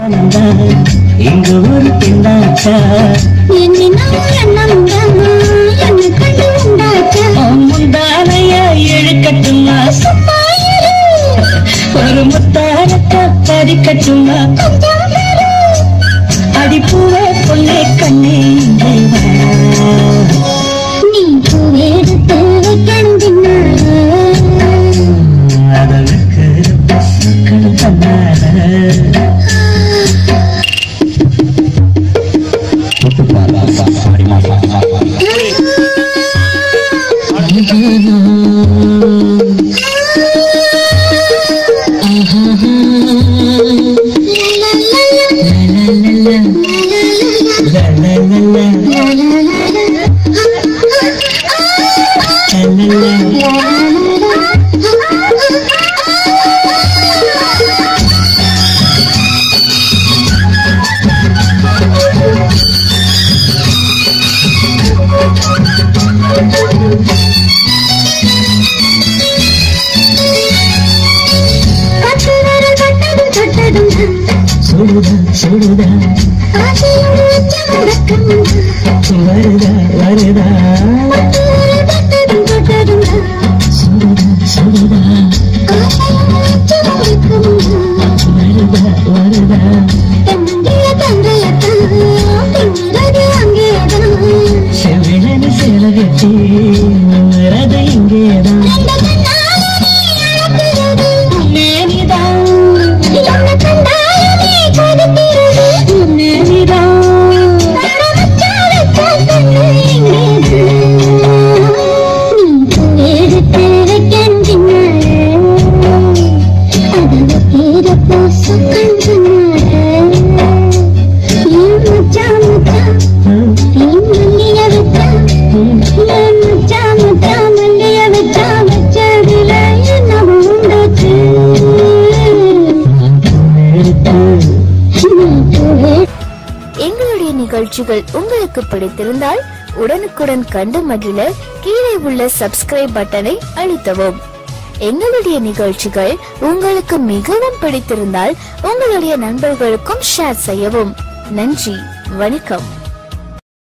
நானந்தா இங்கு ஒரு பெண்ணாச்சா முந்தானைய இழுக்கட்டுமா ஒரு முத்தாரத்தை பதிக்கட்டுமா அடிப்பூவே பொண்ணே கண்ணே இங்கே வா. அதற்கு பசுக்கள் தன்னால சுடுதா சுடுதா வருதா வருதா சுடுதா சுடுதா வருதா வருதா செவிழனு செலகட்டி வரது இங்கேதான் மேனிதான் எங்களுடைய நிகழ்ச்சிகள் உங்களுக்கு பிடித்திருந்தால் உடனுக்குடன் கண்டு மகிழ கீழே உள்ள சப்ஸ்கிரைப் பட்டனை அழுத்தவும் எங்களுடைய நிகழ்ச்சிகள் உங்களுக்கு மிகவும் பிடித்திருந்தால் உங்களுடைய நண்பர்களுக்கும் ஷேர் செய்யவும் நன்றி வணக்கம்